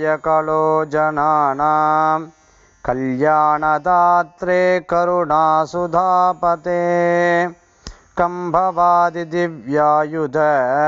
कलो जनानां कल्याणदात्रे करुणासुधापते कम्भवादिदिव्यायुध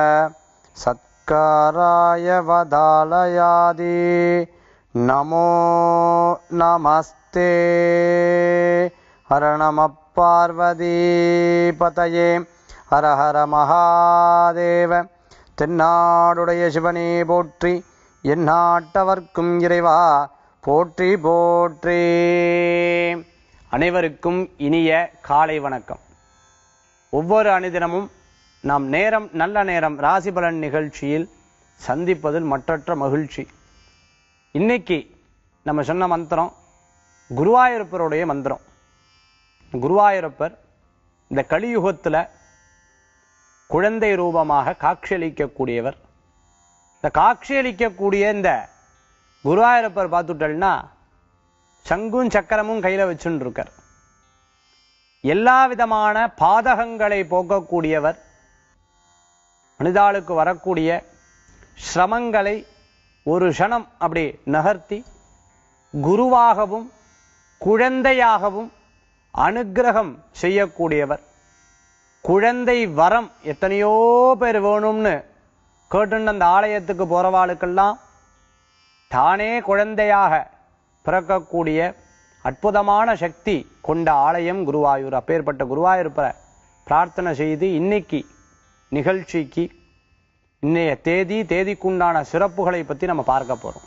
सत्काराय वदालयादि नमो नमस्ते हर नमः பார்வதிபதயே ஹர ஹர மகாதேவ தென்னாடுடைய சிவனே போற்றி எந்நாட்டவர்க்கும் இறைவா போற்றி போற்றி அனைவருக்கும் இனிய காலை வணக்கம் ஒவ்வொரு அனுதினமும் நாம் நேரம் நல்ல நேரம் ராசி பலன் நிகழ்ச்சியில் சந்திப்பதில் மற்றற்ற மகிழ்ச்சி இன்னைக்கு நம்ம சொன்ன மந்திரம் குருவாயூரப்பருடைய மந்திரம் குருவாயூரப்பர் இந்த கலியுகத்துல குழந்தை ரூபமாக காட்சியளிக்கக்கூடியவர் இந்த காட்சியளிக்கக்கூடிய இந்த குருவாயூரப்பர் பார்த்துட்டல்னா சங்கும் சக்கரமும் கையில வச்சுன்னு இருக்கார் எல்லா விதமான பாதகங்களை போக்கக்கூடியவர் மனிதாளுக்கு வரக்கூடிய சிரமங்களை ஒரு க்ஷணம் அப்படி நகர்த்தி குருவாகவும் குழந்தையாகவும் அனுக்கிரகம் செய்யக்கூடியவர் குழந்தை வரம் எத்தனையோ பேர் வேணும்னு கேட்டுன்னு அந்த ஆலயத்துக்கு போறவாளுக்கெல்லாம் தானே குழந்தையாக பிறக்கக்கூடிய அற்புதமான சக்தி கொண்ட ஆலயம் குருவாயூர் அப்பேற்பட்ட குருவாயூர்ப்பரை பிரார்த்தனை செய்து இன்னைக்கு நிகழ்ச்சிக்கு இன்னைய தேதி தேதிக்குண்டான சிறப்புகளை பத்தி நம்ம பார்க்க போறோம்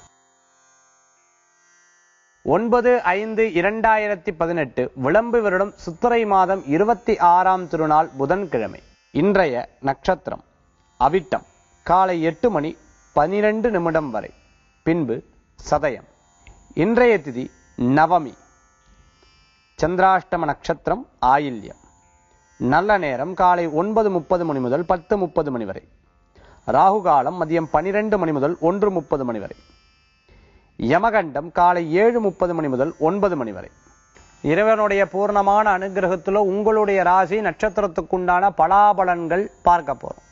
ஒன்பது ஐந்து இரண்டாயிரத்தி பதினெட்டு விளம்பு வருடம் சித்திரை மாதம் இருபத்தி ஆறாம் திருநாள் புதன்கிழமை இன்றைய நட்சத்திரம் அவிட்டம் காலை எட்டு மணி பனிரெண்டு நிமிடம் வரை பின்பு சதயம் இன்றைய திதி நவமி சந்திராஷ்டம நட்சத்திரம் ஆயில்யம் நல்ல நேரம் காலை ஒன்பது முப்பது மணி முதல் பத்து முப்பது மணி வரை ராகு காலம் மதியம் பனிரெண்டு மணி முதல் ஒன்று முப்பது மணி வரை யமகண்டம் காலை ஏழு முப்பது மணி முதல் ஒன்பது மணி வரை இறைவனுடைய பூர்ணமான அனுகிரகத்துல உங்களுடைய ராசி நட்சத்திரத்துக்குண்டான பலாபலன்கள் பார்க்க போறோம்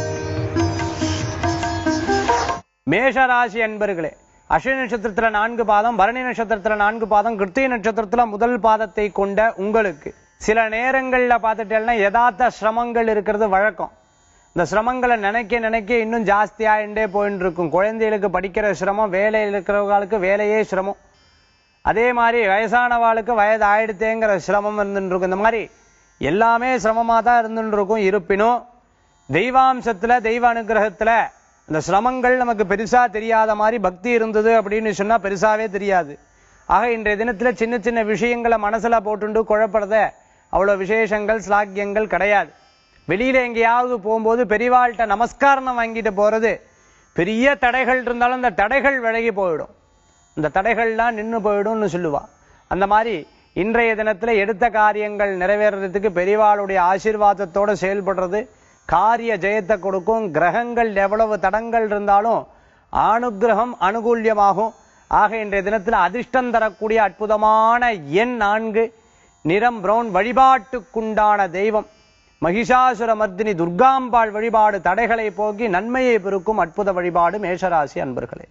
மேஷ ராசி அன்பர்களே அஸ்வினி நட்சத்திரத்துல நான்கு பாதம் பரணி நட்சத்திரத்துல நான்கு பாதம் கிருத்திகை நட்சத்திரத்துல முதல் பாதத்தை கொண்ட உங்களுக்கு சில நேரங்கள்ல பார்த்துட்டேன்னா யதார்த்த சிரமங்கள் இருக்கிறது வழக்கம் இந்த சிரமங்களை நினைக்க நினைக்க இன்னும் ஜாஸ்தியாயிண்டே போயின்னு இருக்கும் குழந்தைகளுக்கு படிக்கிற சிரமம் வேலையில் இருக்கிறவங்களுக்கு வேலையே சிரமம் அதே மாதிரி வயசானவாளுக்கு வயது ஆயிடுத்தேங்கிற சிரமம் இருந்துட்டு இருக்கும் இந்த மாதிரி எல்லாமே சிரமமா தான் இருந்துட்டு இருக்கும் இருப்பினும் தெய்வாம்சத்துல தெய்வ அனுகிரகத்துல இந்த சிரமங்கள் நமக்கு பெருசா தெரியாத மாதிரி பக்தி இருந்தது அப்படின்னு சொன்னா பெருசாவே தெரியாது ஆக இன்றைய தினத்துல சின்ன சின்ன விஷயங்களை மனசுல போட்டுண்டு குழப்பறத அவ்வளவு விசேஷங்கள் ஸ்லாக்கியங்கள் கிடையாது வெளியில எங்கேயாவது போகும்போது பெரியவாள்கிட்ட நமஸ்காரம் வாங்கிட்டு போறது பெரிய தடைகள் இருந்தாலும் அந்த தடைகள் விலகி போயிடும் இந்த தடைகள்லாம் நின்னு போயிடும்னு சொல்லுவா அந்த மாதிரி இன்றைய தினத்துல எடுத்த காரியங்கள் நிறைவேறதுக்கு பெரியவாளுடைய ஆசீர்வாதத்தோட செயல்படுறது காரிய ஜெயத்தை கொடுக்கும் கிரகங்கள் எவ்வளவு தடங்கள் இருந்தாலும் அனுகிரகம் அனுகூல்யமாகும் ஆக இன்றைய தினத்துல அதிர்ஷ்டம் தரக்கூடிய அற்புதமான எண் நான்கு நிறம் பிரவுன் வழிபாட்டுக்குண்டான தெய்வம் மகிஷாசுர மர்தினி துர்காம்பாள் வழிபாடு தடைகளை போக்கி நன்மையை பெருக்கும் அற்புத வழிபாடு மேஷராசி அன்பர்களே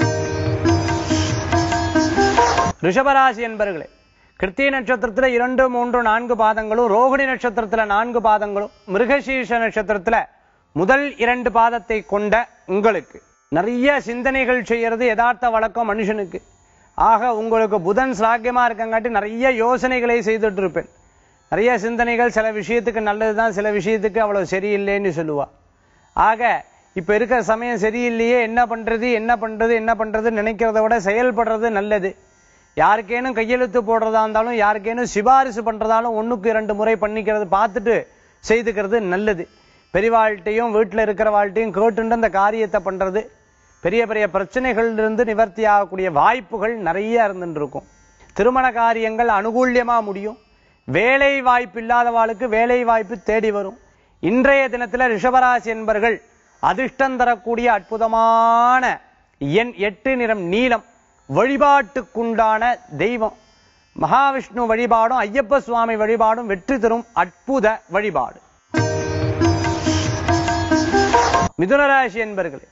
ரிஷபராசி என்பர்களே கிருத்திய நட்சத்திரத்துல இரண்டு மூன்று நான்கு பாதங்களும் ரோகிணி நட்சத்திரத்துல நான்கு பாதங்களும் மிருகசீர்ஷ நட்சத்திரத்துல முதல் இரண்டு பாதத்தை கொண்ட உங்களுக்கு நிறைய சிந்தனைகள் செய்யறது யதார்த்த வழக்கம் மனுஷனுக்கு ஆக உங்களுக்கு புதன் சாக்கியமா இருக்கங்காட்டி நிறைய யோசனைகளை செய்துட்டு இருப்பேன் நிறைய சிந்தனைகள் சில விஷயத்துக்கு நல்லதுதான் சில விஷயத்துக்கு அவ்வளவு சரியில்லைன்னு சொல்லுவா ஆக இப்ப இருக்கிற சமயம் சரியில்லையே என்ன பண்றது என்ன பண்றது என்ன பண்றது நினைக்கிறத விட செயல்படுறது நல்லது யாருக்கேனும் கையெழுத்து போடுறதா இருந்தாலும் யாருக்கேனும் சிபாரிசு பண்றதாலும் ஒண்ணுக்கு இரண்டு முறை பண்ணிக்கிறது பார்த்துட்டு செய்துக்கிறது நல்லது பெரியவாழ்கிட்டையும் வீட்டுல இருக்கிறவாழ்கிட்டையும் கேட்டுண்டு அந்த காரியத்தை பண்றது பெரிய பெரிய பிரச்சனைகள் இருந்து நிவர்த்தி ஆகக்கூடிய வாய்ப்புகள் நிறைய இருந்துட்டு இருக்கும் திருமண காரியங்கள் அனுகூல்யமா முடியும் வேலை வாய்ப்பு இல்லாதவாளுக்கு வேலை வாய்ப்பு தேடி வரும் இன்றைய தினத்துல ரிஷபராசி என்பர்கள் அதிர்ஷ்டம் தரக்கூடிய அற்புதமான எண் எட்டு நிறம் நீலம் வழிபாட்டுக்குண்டான தெய்வம் மகாவிஷ்ணு வழிபாடும் ஐயப்ப சுவாமி வழிபாடும் வெற்றி தரும் அற்புத வழிபாடு மிதுனராசி என்பர்களே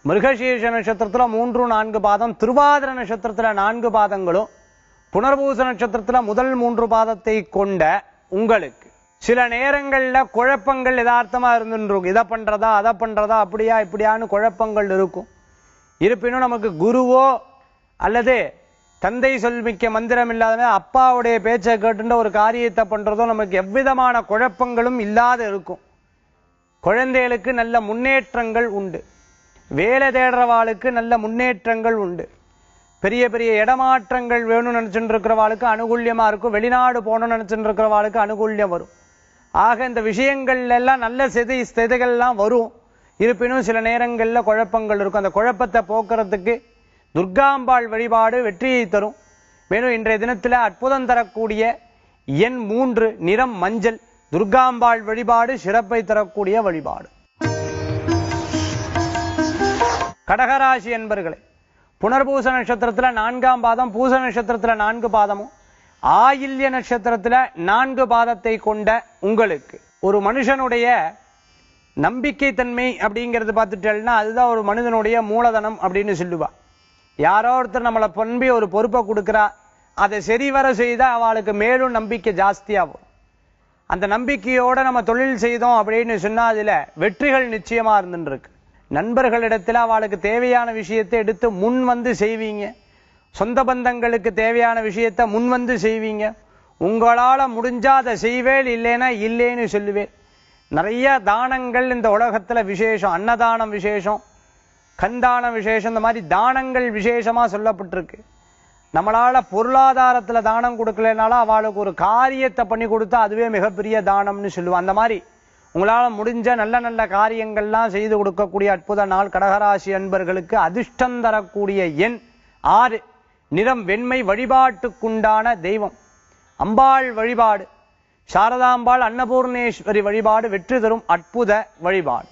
மிருகசீர்ஷ நட்சத்திரத்துல மூன்று நான்கு பாதம் திருவாதிர நட்சத்திரத்துல நான்கு பாதங்களும் புனர்பூச நட்சத்திரத்துல முதல் மூன்று பாதத்தை கொண்ட உங்களுக்கு சில நேரங்கள்ல குழப்பங்கள் யதார்த்தமா இருந்துருக்கும் இதை பண்றதா அதை பண்றதா அப்படியா இப்படியான்னு குழப்பங்கள் இருக்கும் இருப்பினும் நமக்கு குருவோ அல்லது தந்தை சொல்மிக்க மந்திரம் இல்லாத அப்பாவுடைய பேச்சை கேட்டுன்ற ஒரு காரியத்தை பண்றதோ நமக்கு எவ்விதமான குழப்பங்களும் இல்லாத இருக்கும் குழந்தைகளுக்கு நல்ல முன்னேற்றங்கள் உண்டு வேலை தேடுறவாளுக்கு நல்ல முன்னேற்றங்கள் உண்டு பெரிய பெரிய இடமாற்றங்கள் வேணும்னு நினைச்சுட்டு இருக்கிறவாளுக்கு அனுகூல்யமா இருக்கும் வெளிநாடு போகணும்னு நினைச்சுட்டு இருக்கிறவாளுக்கு அனுகூல்யம் வரும் ஆக இந்த விஷயங்கள்ல எல்லாம் நல்ல செதி ஸ்திதிகள்லாம் வரும் இருப்பினும் சில நேரங்கள்ல குழப்பங்கள் இருக்கும் அந்த குழப்பத்தை போக்குறதுக்கு துர்காம்பாள் வழிபாடு வெற்றியை தரும் மேலும் இன்றைய தினத்துல அற்புதம் தரக்கூடிய எண் மூன்று நிறம் மஞ்சள் துர்காம்பாள் வழிபாடு சிறப்பை தரக்கூடிய வழிபாடு கடகராசி என்பர்களே புனர்பூச நட்சத்திரத்துல நான்காம் பாதம் பூச நட்சத்திரத்துல நான்கு பாதமும் ஆயில்ய நட்சத்திரத்துல நான்கு பாதத்தை கொண்ட உங்களுக்கு ஒரு மனுஷனுடைய நம்பிக்கை தன்மை அப்படிங்கிறது பார்த்துட்டேன்னா அதுதான் ஒரு மனிதனுடைய மூலதனம் அப்படின்னு சொல்லுவா யாரோ ஒருத்தர் நம்மளை பண்பி ஒரு பொறுப்பை கொடுக்குறா அதை சரிவர செய்தா அவளுக்கு மேலும் நம்பிக்கை ஜாஸ்தியாகும் அந்த நம்பிக்கையோட நம்ம தொழில் செய்தோம் அப்படின்னு சொன்னா அதுல வெற்றிகள் நிச்சயமா இருந்துட்டு இருக்கு நண்பர்களிடத்துல அவளுக்கு தேவையான விஷயத்தை எடுத்து முன் வந்து செய்வீங்க சொந்த பந்தங்களுக்கு தேவையான விஷயத்தை முன் வந்து செய்வீங்க உங்களால முடிஞ்சா அதை செய்வேல் இல்லைன்னா இல்லைன்னு சொல்லுவேன் நிறைய தானங்கள் இந்த உலகத்துல விசேஷம் அன்னதானம் விசேஷம் கந்தான விசேஷம் இந்த மாதிரி தானங்கள் விசேஷமா சொல்லப்பட்டிருக்கு நம்மளால பொருளாதாரத்துல தானம் கொடுக்கலனாலும் அவளுக்கு ஒரு காரியத்தை பண்ணி கொடுத்தா அதுவே மிகப்பெரிய தானம்னு சொல்லுவோம் அந்த மாதிரி உங்களால முடிஞ்ச நல்ல நல்ல காரியங்கள்லாம் செய்து கொடுக்கக்கூடிய அற்புத நாள் கடகராசி அன்பர்களுக்கு அதிர்ஷ்டம் தரக்கூடிய எண் ஆறு நிறம் வெண்மை வழிபாட்டுக்குண்டான தெய்வம் அம்பாள் வழிபாடு சாரதாம்பாள் அன்னபூர்ணேஸ்வரி வழிபாடு வெற்றி தரும் அற்புத வழிபாடு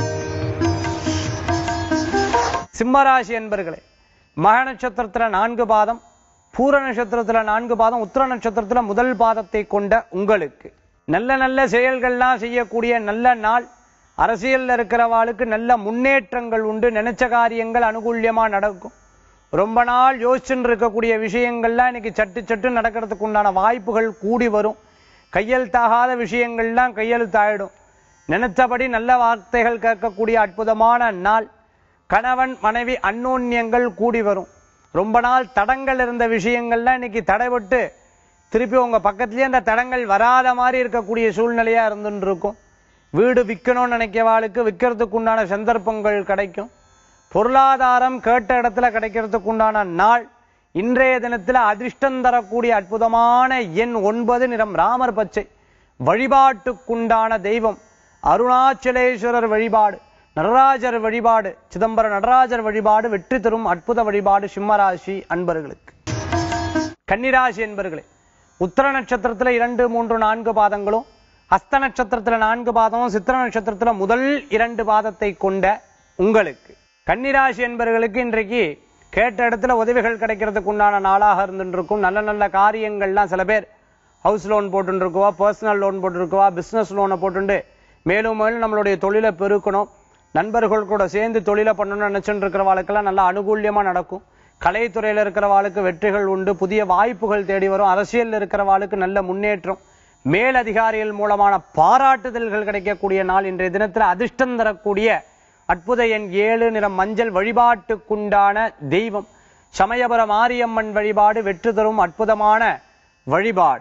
சிம்மராசி என்பர்களே மக நட்சத்திரத்துல நான்கு பாதம் பூர நட்சத்திரத்துல நான்கு பாதம் உத்திர நட்சத்திரத்துல முதல் பாதத்தை கொண்ட உங்களுக்கு நல்ல நல்ல செயல்கள்லாம் செய்யக்கூடிய நல்ல நாள் அரசியல்ல இருக்கிறவாளுக்கு நல்ல முன்னேற்றங்கள் உண்டு நினைச்ச காரியங்கள் அனுகூல்யமா நடக்கும் ரொம்ப நாள் யோசிச்சுட்டு இருக்கக்கூடிய விஷயங்கள்லாம் இன்னைக்கு சட்டு சட்டு நடக்கிறதுக்கு உண்டான வாய்ப்புகள் கூடி வரும் கையெழுத்தாகாத விஷயங்கள்லாம் கையெழுத்தாயிடும் நினைத்தபடி நல்ல வார்த்தைகள் கேட்கக்கூடிய அற்புதமான நாள் கணவன் மனைவி அன்னோன்யங்கள் கூடி வரும் ரொம்ப நாள் தடங்கள் இருந்த விஷயங்கள்லாம் இன்னைக்கு தடைபட்டு திருப்பி உங்க பக்கத்துலயே அந்த தடங்கள் வராத மாதிரி இருக்கக்கூடிய சூழ்நிலையா இருந்துட்டு இருக்கும் வீடு விற்கணும்னு நினைக்கிறவாளுக்கு விற்கிறதுக்கு உண்டான சந்தர்ப்பங்கள் கிடைக்கும் பொருளாதாரம் கேட்ட இடத்துல கிடைக்கிறதுக்கு உண்டான நாள் இன்றைய தினத்துல அதிர்ஷ்டம் தரக்கூடிய அற்புதமான எண் ஒன்பது நிறம் ராமர் பச்சை வழிபாட்டுக்குண்டான தெய்வம் அருணாச்சலேஸ்வரர் வழிபாடு நடராஜர் வழிபாடு சிதம்பரம் நடராஜர் வழிபாடு வெற்றி தரும் அற்புத வழிபாடு சிம்மராசி அன்பர்களுக்கு கன்னிராசி என்பர்களே உத்தர நட்சத்திரத்துல இரண்டு மூன்று நான்கு பாதங்களும் ஹஸ்த நட்சத்திரத்துல நான்கு பாதமும் சித்திர நட்சத்திரத்துல முதல் இரண்டு பாதத்தை கொண்ட உங்களுக்கு கன்னிராசி என்பவர்களுக்கு இன்றைக்கு கேட்ட இடத்துல உதவிகள் கிடைக்கிறதுக்கு உண்டான நாளாக இருந்துட்டு இருக்கும் நல்ல நல்ல காரியங்கள்லாம் சில பேர் ஹவுஸ் லோன் போட்டுட்டு இருக்குவா பர்சனல் லோன் போட்டுருக்குவா பிசினஸ் லோனை போட்டுண்டு மேலும் மேலும் நம்மளுடைய தொழிலை பெருக்கணும் நண்பர்கள் கூட சேர்ந்து தொழிலை பண்ணணும்னு நினைச்சுட்டு இருக்கிறவாளுக்கெல்லாம் நல்ல அனுகூல்யமா நடக்கும் கலைத்துறையில இருக்கிறவாளுக்கு வெற்றிகள் உண்டு புதிய வாய்ப்புகள் தேடி வரும் அரசியல்ல இருக்கிறவாளுக்கு நல்ல முன்னேற்றம் மேலதிகாரிகள் மூலமான பாராட்டுதல்கள் கிடைக்கக்கூடிய நாள் இன்றைய தினத்துல அதிர்ஷ்டம் தரக்கூடிய அற்புத எண் ஏழு நிறம் மஞ்சள் வழிபாட்டுக்குண்டான தெய்வம் சமயபுர மாரியம்மன் வழிபாடு வெற்றி தரும் அற்புதமான வழிபாடு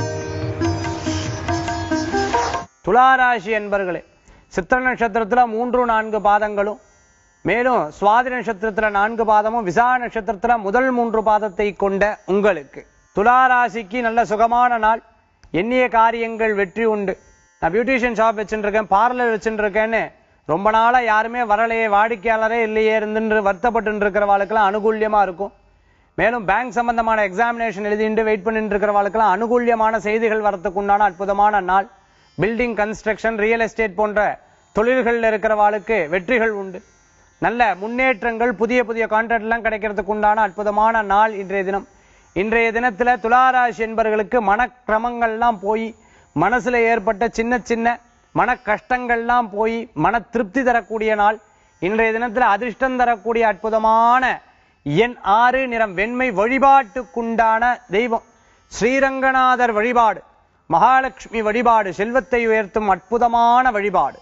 துளாராசி என்பர்களே சித்திர நட்சத்திரத்துல மூன்று நான்கு பாதங்களும் மேலும் சுவாதி நட்சத்திரத்துல நான்கு பாதமும் விசா நட்சத்திரத்துல முதல் மூன்று பாதத்தை கொண்ட உங்களுக்கு துளாராசிக்கு நல்ல சுகமான நாள் எண்ணிய காரியங்கள் வெற்றி உண்டு நான் பியூட்டிஷியன் ஷாப் வச்சுட்டு இருக்கேன் பார்லர் வச்சுட்டு இருக்கேன்னு ரொம்ப நாளா யாருமே வரலையே வாடிக்கையாளரே இல்லையே இருந்து வருத்தப்பட்டு இருக்கிறவாளுக்கெல்லாம் அனுகூல்யமா இருக்கும் மேலும் பேங்க் சம்பந்தமான எக்ஸாமினேஷன் எழுதிட்டு வெயிட் பண்ணிட்டு இருக்கிறவாளுக்கெல்லாம் அனுகூல்யமான செய்திகள் வரத்துக்கு உண்டான அற்புதமான நாள் பில்டிங் கன்ஸ்ட்ரக்ஷன் ரியல் எஸ்டேட் போன்ற தொழில்களில் இருக்கிறவாளுக்கு வெற்றிகள் உண்டு நல்ல முன்னேற்றங்கள் புதிய புதிய கான்ட்ராக்ட் எல்லாம் கிடைக்கிறதுக்கு உண்டான அற்புதமான நாள் இன்றைய தினம் இன்றைய தினத்துல துளாராசி என்பவர்களுக்கு மனக்கிரமங்கள்லாம் போய் மனசுல ஏற்பட்ட சின்ன சின்ன மன கஷ்டங்கள்லாம் போய் மன திருப்தி தரக்கூடிய நாள் இன்றைய தினத்துல அதிர்ஷ்டம் தரக்கூடிய அற்புதமான எண் ஆறு நிறம் வெண்மை வழிபாட்டுக்குண்டான தெய்வம் ஸ்ரீரங்கநாதர் வழிபாடு மகாலட்சுமி வழிபாடு செல்வத்தை உயர்த்தும் அற்புதமான வழிபாடு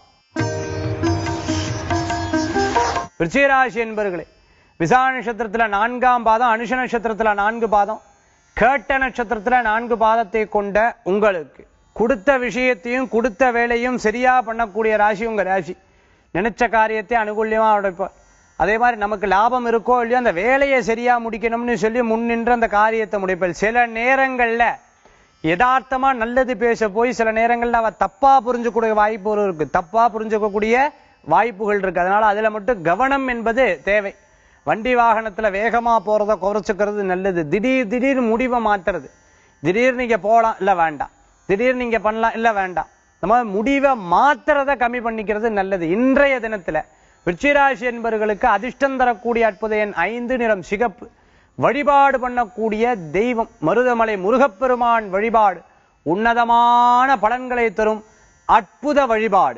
விருச்சிகராசி என்பர்களே விசா நட்சத்திரத்துல நான்காம் பாதம் அனுஷ நட்சத்திரத்துல நான்கு பாதம் கேட்ட நட்சத்திரத்துல நான்கு பாதத்தை கொண்ட உங்களுக்கு கொடுத்த விஷயத்தையும் கொடுத்த வேலையும் சரியா பண்ணக்கூடிய ராசி உங்க ராசி நினைச்ச காரியத்தை அனுகூல்யமா உடைப்பார் அதே மாதிரி நமக்கு லாபம் இருக்கோ இல்லையோ அந்த வேலையை சரியா முடிக்கணும்னு சொல்லி முன்னின்று அந்த காரியத்தை முடிப்பார் சில நேரங்கள்ல யதார்த்தமா நல்லது பேச போய் சில நேரங்கள்ல அவ தப்பா புரிஞ்சுக்கூடிய வாய்ப்பு இருக்கு தப்பா புரிஞ்சுக்கக்கூடிய வாய்ப்புகள் இருக்கு அதனால அதுல மட்டும் கவனம் என்பது தேவை வண்டி வாகனத்துல வேகமா போறத குறைச்சுக்கிறது நல்லது திடீர் திடீர் முடிவை மாத்துறது திடீர் நீங்க போலாம் இல்ல வேண்டாம் திடீர் நீங்க பண்ணலாம் இல்ல வேண்டாம் நம்ம முடிவை மாத்துறத கம்மி பண்ணிக்கிறது நல்லது இன்றைய தினத்துல விருச்சிராசி என்பவர்களுக்கு அதிர்ஷ்டம் தரக்கூடிய அற்புத எண் ஐந்து நிறம் சிகப்பு வழிபாடு பண்ணக்கூடிய தெய்வம் மருதமலை முருகப்பெருமான் வழிபாடு உன்னதமான பலன்களை தரும் அற்புத வழிபாடு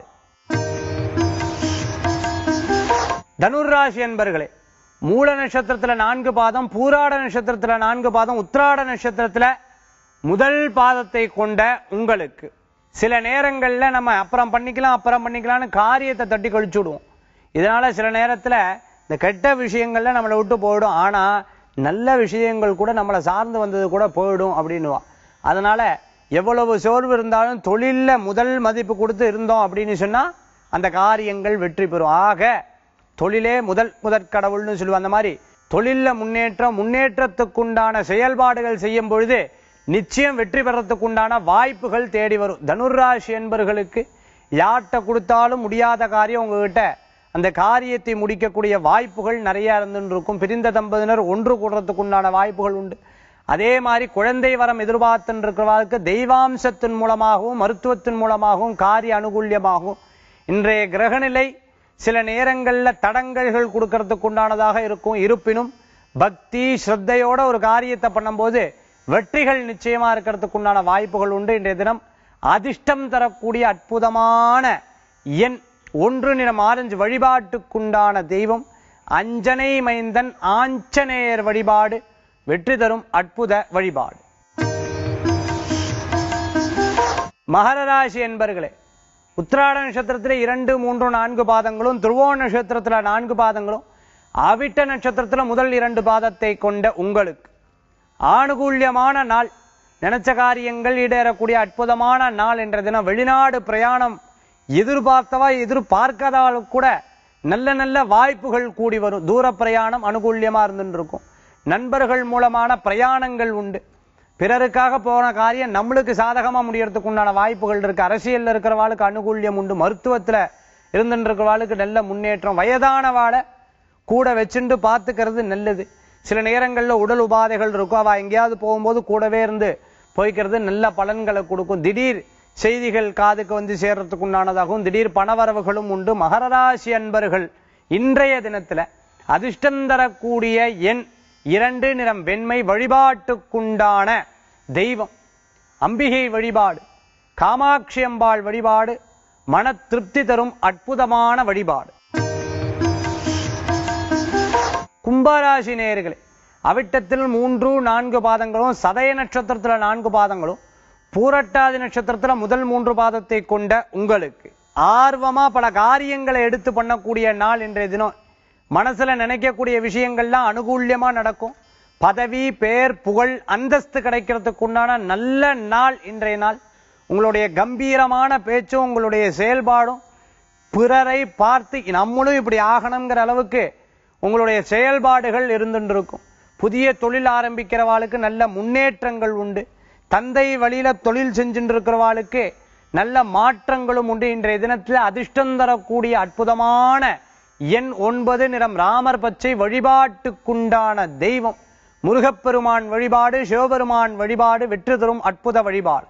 தனுர்ராசி என்பர்களே மூல நட்சத்திரத்துல நான்கு பாதம் பூராட நட்சத்திரத்துல நான்கு பாதம் உத்திராட நட்சத்திரத்துல முதல் பாதத்தை கொண்ட உங்களுக்கு சில நேரங்கள்ல நம்ம அப்புறம் பண்ணிக்கலாம் அப்புறம் பண்ணிக்கலாம்னு காரியத்தை தட்டி கழிச்சு விடுவோம் இதனால சில நேரத்துல இந்த கெட்ட விஷயங்கள்ல நம்மளை விட்டு போயிடும் ஆனா நல்ல விஷயங்கள் கூட நம்மளை சார்ந்து வந்தது கூட போயிடும் அப்படின்னுவா அதனால எவ்வளவு சோர்வு இருந்தாலும் தொழில்ல முதல் மதிப்பு கொடுத்து இருந்தோம் அப்படின்னு சொன்னா அந்த காரியங்கள் வெற்றி பெறும் ஆக தொழிலே முதல் முதற் கடவுள்னு சொல்லுவோம் அந்த மாதிரி தொழில்ல முன்னேற்றம் முன்னேற்றத்துக்குண்டான செயல்பாடுகள் செய்யும் பொழுது நிச்சயம் வெற்றி பெறத்துக்குண்டான வாய்ப்புகள் தேடி வரும் தனுர்ராசி என்பர்களுக்கு யார்கிட்ட கொடுத்தாலும் முடியாத காரியம் உங்ககிட்ட அந்த காரியத்தை முடிக்கக்கூடிய வாய்ப்புகள் நிறைய இருந்துன்னு இருக்கும் பிரிந்த தம்பதியினர் ஒன்று கூடுறதுக்குண்டான வாய்ப்புகள் உண்டு அதே மாதிரி குழந்தை வரம் எதிர்பார்த்துன்னு இருக்கிறவர்களுக்கு தெய்வாம்சத்தின் மூலமாகவும் மருத்துவத்தின் மூலமாகவும் காரிய அனுகூல்யமாகவும் இன்றைய கிரகநிலை சில நேரங்கள்ல தடங்கல்கள் கொடுக்கறதுக்கு உண்டானதாக இருக்கும் இருப்பினும் பக்தி ஸ்ரத்தையோட ஒரு காரியத்தை பண்ணும்போது வெற்றிகள் நிச்சயமா இருக்கிறதுக்கு உண்டான வாய்ப்புகள் உண்டு இன்றைய தினம் அதிர்ஷ்டம் தரக்கூடிய அற்புதமான எண் ஒன்று நிறம் ஆரஞ்சு வழிபாட்டுக்குண்டான தெய்வம் அஞ்சனை மைந்தன் ஆஞ்சநேயர் வழிபாடு வெற்றி தரும் அற்புத வழிபாடு மகர ராசி என்பர்களே உத்திராட நட்சத்திரத்துல இரண்டு மூன்று நான்கு பாதங்களும் துருவோண நட்சத்திரத்துல நான்கு பாதங்களும் அவிட்ட நட்சத்திரத்துல முதல் இரண்டு பாதத்தை கொண்ட உங்களுக்கு ஆணுகூல்யமான நாள் நினைச்ச காரியங்கள் ஈடேறக்கூடிய அற்புதமான நாள் என்ற தினம் வெளிநாடு பிரயாணம் எதிர்பார்த்தவா எதிர்பார்க்காதவர்களுக்கு கூட நல்ல நல்ல வாய்ப்புகள் கூடி வரும் தூர பிரயாணம் அனுகூல்யமா இருந்துட்டு இருக்கும் நண்பர்கள் மூலமான பிரயாணங்கள் உண்டு பிறருக்காக போன காரியம் நம்மளுக்கு சாதகமா முடியறதுக்கு உண்டான வாய்ப்புகள் இருக்கு அரசியல்ல இருக்கிறவாளுக்கு அனுகூல்யம் உண்டு மருத்துவத்துல இருந்துட்டு இருக்கிறவாளுக்கு நல்ல முன்னேற்றம் வயதானவாளை கூட வச்சுண்டு பார்த்துக்கிறது நல்லது சில நேரங்கள்ல உடல் உபாதைகள் இருக்கும் அவ எங்கேயாவது போகும்போது கூடவே இருந்து போய்க்கிறது நல்ல பலன்களை கொடுக்கும் திடீர் செய்திகள் காதுக்கு வந்து சேர்றதுக்கு உண்டானதாகவும் திடீர் பணவரவுகளும் உண்டு மகர ராசி அன்பர்கள் இன்றைய தினத்துல அதிர்ஷ்டம் தரக்கூடிய எண் இரண்டு நிறம் வெண்மை வழிபாட்டுக்குண்டான தெய்வம் அம்பிகை வழிபாடு காமாட்சி அம்பாள் வழிபாடு மன திருப்தி தரும் அற்புதமான வழிபாடு கும்பராசி நேயர்களே அவிட்டத்தில் மூன்று நான்கு பாதங்களும் சதய நட்சத்திரத்துல நான்கு பாதங்களும் பூரட்டாதி நட்சத்திரத்துல முதல் மூன்று பாதத்தை கொண்ட உங்களுக்கு ஆர்வமா பல காரியங்களை எடுத்து பண்ணக்கூடிய நாள் இன்றைய தினம் மனசுல நினைக்கக்கூடிய விஷயங்கள்லாம் அனுகூல்யமா நடக்கும் பதவி பேர் புகழ் அந்தஸ்து கிடைக்கிறதுக்கு உண்டான நல்ல நாள் இன்றைய நாள் உங்களுடைய கம்பீரமான பேச்சும் உங்களுடைய செயல்பாடும் பிறரை பார்த்து நம்மளும் இப்படி ஆகணுங்கிற அளவுக்கு உங்களுடைய செயல்பாடுகள் இருந்துட்டு இருக்கும் புதிய தொழில் ஆரம்பிக்கிறவாளுக்கு நல்ல முன்னேற்றங்கள் உண்டு தந்தை வழியில தொழில் செஞ்சுட்டு இருக்கிறவாளுக்கு நல்ல மாற்றங்களும் உண்டு இன்றைய தினத்தில் அதிர்ஷ்டம் தரக்கூடிய அற்புதமான எண் ஒன்பது நிறம் ராமர் பச்சை வழிபாட்டுக்குண்டான தெய்வம் முருகப்பெருமான் வழிபாடு சிவபெருமான் வழிபாடு வெற்றி தரும் அற்புத வழிபாடு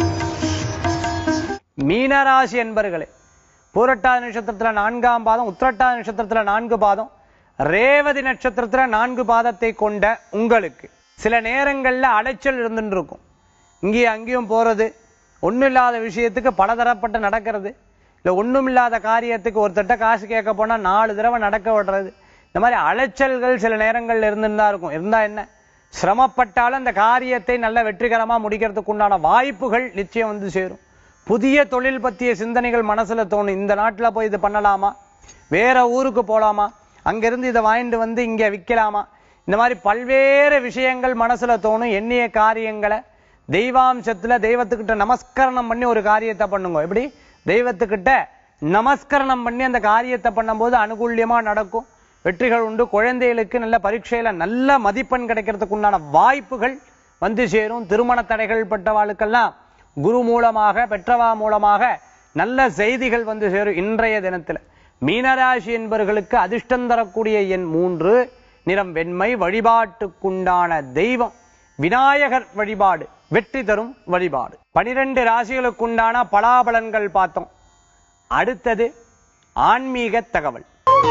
மீனராசி என்பர்களே பூரட்டாதி நட்சத்திரத்துல நான்காம் பாதம் உத்திரட்டாதி நட்சத்திரத்துல நான்கு பாதம் ரேவதி நட்சத்திரத்துல நான்கு பாதத்தை கொண்ட உங்களுக்கு சில நேரங்கள்ல அலைச்சல் இருந்துட்டு இருக்கும் இங்கேயும் அங்கேயும் போறது ஒண்ணும் இல்லாத விஷயத்துக்கு பலதரப்பட்டு நடக்கிறது இல்ல ஒண்ணுமில்லாத காரியத்துக்கு ஒருத்தட்ட காசு கேட்க போனா நாலு தடவை நடக்க விடுறது இந்த மாதிரி அலைச்சல்கள் சில நேரங்கள்ல இருந்துன்னு தான் இருக்கும் இருந்தா என்ன சிரமப்பட்டாலும் அந்த காரியத்தை நல்ல வெற்றிகரமா முடிக்கிறதுக்கு உண்டான வாய்ப்புகள் நிச்சயம் வந்து சேரும் புதிய தொழில் பற்றிய சிந்தனைகள் மனசுல தோணும் இந்த நாட்டுல போய் இது பண்ணலாமா வேற ஊருக்கு போலாமா அங்கிருந்து இதை வாங்கிட்டு வந்து இங்க விற்கலாமா இந்த மாதிரி பல்வேறு விஷயங்கள் மனசுல தோணும் எண்ணிய காரியங்களை தெய்வாம்சத்துல தெய்வத்துக்கிட்ட நமஸ்கரணம் பண்ணி ஒரு காரியத்தை பண்ணுங்க எப்படி தெய்வத்துக்கிட்ட நமஸ்கரணம் பண்ணி அந்த காரியத்தை பண்ணும்போது அனுகூல்யமா நடக்கும் வெற்றிகள் உண்டு குழந்தைகளுக்கு நல்ல பரீட்சையில நல்ல மதிப்பெண் கிடைக்கிறதுக்கு உண்டான வாய்ப்புகள் வந்து சேரும் திருமண தடைகள் பட்டவாளுக்கெல்லாம் குரு மூலமாக பெற்றவா மூலமாக நல்ல செய்திகள் வந்து சேரும் இன்றைய தினத்துல மீனராசி என்பவர்களுக்கு அதிர்ஷ்டம் தரக்கூடிய எண் மூன்று நிறம் வெண்மை வழிபாட்டுக்குண்டான தெய்வம் விநாயகர் வழிபாடு வெற்றி தரும் வழிபாடு பனிரெண்டு ராசிகளுக்குண்டான பலாபலன்கள் பார்த்தோம் அடுத்தது ஆன்மீக தகவல்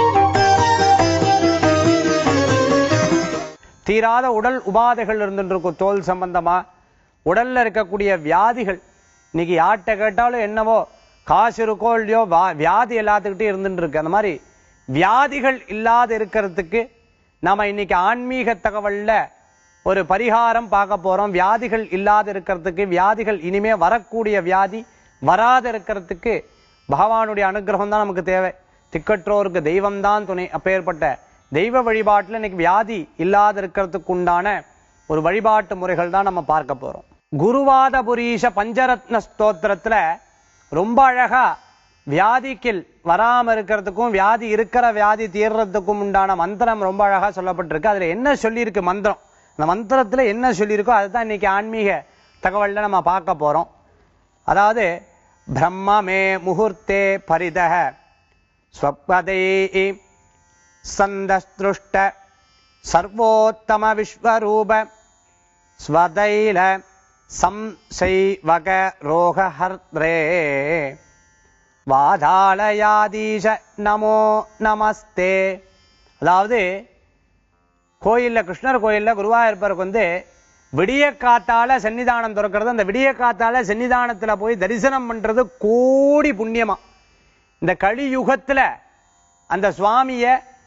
தீராத உடல் உபாதைகள் இருந்துட்டு இருக்கும் தோல் சம்பந்தமா உடல்ல இருக்கக்கூடிய வியாதிகள் இன்னைக்கு யார்கிட்ட கேட்டாலும் என்னவோ காசு இருக்கோ இல்லையோ வா- வியாதி எல்லாத்துக்கிட்டையும் இருந்துட்டு இருக்கு அந்த மாதிரி வியாதிகள் இல்லாத இருக்கிறதுக்கு நாம இன்னைக்கு ஆன்மீக தகவல்ல ஒரு பரிகாரம் பார்க்க போறோம் வியாதிகள் இல்லாத இருக்கிறதுக்கு வியாதிகள் இனிமே வரக்கூடிய வியாதி வராத இருக்கிறதுக்கு பகவானுடைய அனுகிரகம் தான் நமக்கு தேவை திக்கற்றோருக்கு தெய்வம் தான் துணை அப்பேற்பட்ட தெய்வ வழிபாட்டுல இன்னைக்கு வியாதி இல்லாத இருக்கிறதுக்கு உண்டான ஒரு வழிபாட்டு முறைகள் தான் நம்ம பார்க்க போறோம் குருவாத புரீஷ பஞ்சரத்ன ஸ்தோத்திரத்துல ரொம்ப அழகா வியாதிக்கு வராம இருக்கிறதுக்கும் வியாதி இருக்கிற வியாதி தீர்றதுக்கும் உண்டான மந்திரம் ரொம்ப அழகா சொல்லப்பட்டிருக்கு அதுல என்ன சொல்லியிருக்கு மந்திரம் அந்த மந்திரத்துல என்ன சொல்லியிருக்கோ அதுதான் இன்னைக்கு ஆன்மீக தகவல்ல நம்ம பார்க்க போறோம் அதாவது பிரம்மமே முகூர்த்தே பரிதக ஸ்வப்பதை சந்தஸ்திருஷ்ட சர்வோத்தம விஸ்வரூப ஸ்வதைல சம்சைவக ரோகஹர்த்ரே வாதாலயாதீஷ நமோ நமஸ்தே அதாவது கோயில்ல கிருஷ்ணர் கோயில்ல குருவாயூர்ப்பருக்கு வந்து விடிய காத்தால சன்னிதானம் திறக்கிறது அந்த விடிய காத்தால சன்னிதானத்துல போய் தரிசனம் பண்றது கோடி புண்ணியமா இந்த கலியுகத்துல அந்த சுவாமிய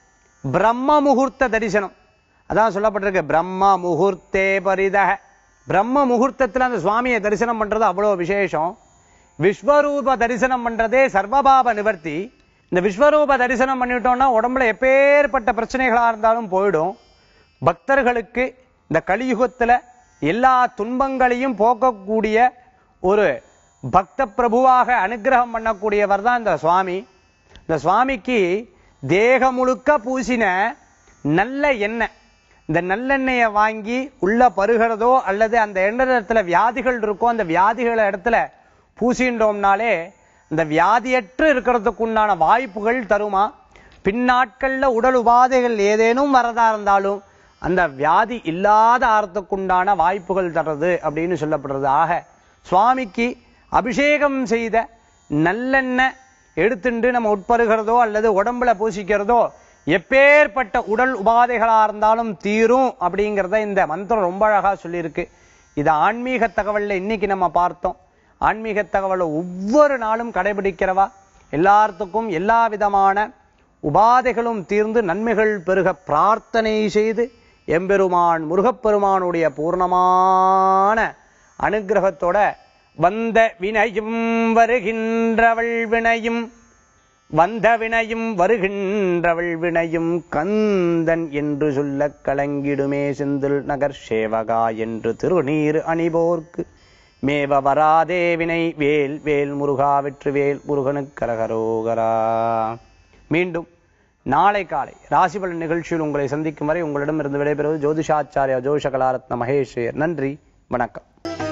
பிரம்ம முகூர்த்த தரிசனம் அதான் சொல்லப்பட்டிருக்கு பிரம்ம முகூர்த்தே பரிதக பிரம்ம முகூர்த்தத்துல அந்த சுவாமியை தரிசனம் பண்றது அவ்வளவு விசேஷம் விஸ்வரூப தரிசனம் பண்றதே சர்வபாப நிவர்த்தி இந்த விஸ்வரூப தரிசனம் பண்ணிட்டோம்னா உடம்புல எப்பேற்பட்ட பிரச்சனைகளா இருந்தாலும் போயிடும் பக்தர்களுக்கு இந்த கலியுகத்துல எல்லா துன்பங்களையும் போக்கக்கூடிய ஒரு பக்த பிரபுவாக அனுக்கிரகம் பண்ணக்கூடியவர் தான் இந்த சுவாமி இந்த சுவாமிக்கு தேகம் முழுக்க பூசின நல்ல எண்ணெய் இந்த நல்லெண்ணெயை வாங்கி உள்ள பருகிறதோ அல்லது அந்த எண்ணத்துல வியாதிகள் இருக்கோ அந்த வியாதிகள் இடத்துல பூசின்றோம்னாலே இந்த வியாதியற்று இருக்கிறதுக்கு உண்டான வாய்ப்புகள் தருமா பின்னாட்கள்ல உடல் உபாதைகள் ஏதேனும் வரதா இருந்தாலும் அந்த வியாதி இல்லாத ஆறத்துக்குண்டான வாய்ப்புகள் தர்றது அப்படின்னு சொல்லப்படுறது ஆக சுவாமிக்கு அபிஷேகம் செய்த நல்லெண்ணெய் எடுத்துண்டு நம்ம உட்பருகிறதோ அல்லது உடம்புல பூசிக்கிறதோ எப்பேற்பட்ட உடல் உபாதைகளா இருந்தாலும் தீரும் அப்படிங்கிறத இந்த மந்திரம் ரொம்ப அழகா சொல்லியிருக்கு இது ஆன்மீக தகவல்ல இன்னைக்கு நம்ம பார்த்தோம் ஆன்மீக தகவலை ஒவ்வொரு நாளும் கடைபிடிக்கிறவா எல்லாத்துக்கும் எல்லா விதமான உபாதைகளும் தீர்ந்து நன்மைகள் பெருக பிரார்த்தனை செய்து எம்பெருமான் முருகப்பெருமானுடைய பூர்ணமான அனுக்கிரகத்தோட வந்த வினையும் வருகின்றவள் வினையும் வந்த வினையும் வருகின்றவள் வினையும் கந்தன் என்று சொல்லக் கலங்கிடுமே செந்தில் நகர் சேவகா என்று திருநீர் அணிபோர்க்கு மேவ வராதே வினை வேல் வேல் முருகா வெற்றி வேல் முருகனுக்கு கரகரோகரா மீண்டும் நாளை காலை ராசிபலன் நிகழ்ச்சியில் உங்களை சந்திக்கும் வரை உங்களிடமிருந்து விடைபெறுவது ஜோதிஷாச்சாரியா ஜோஷ கலாரத்ன மகேஷ் நன்றி வணக்கம்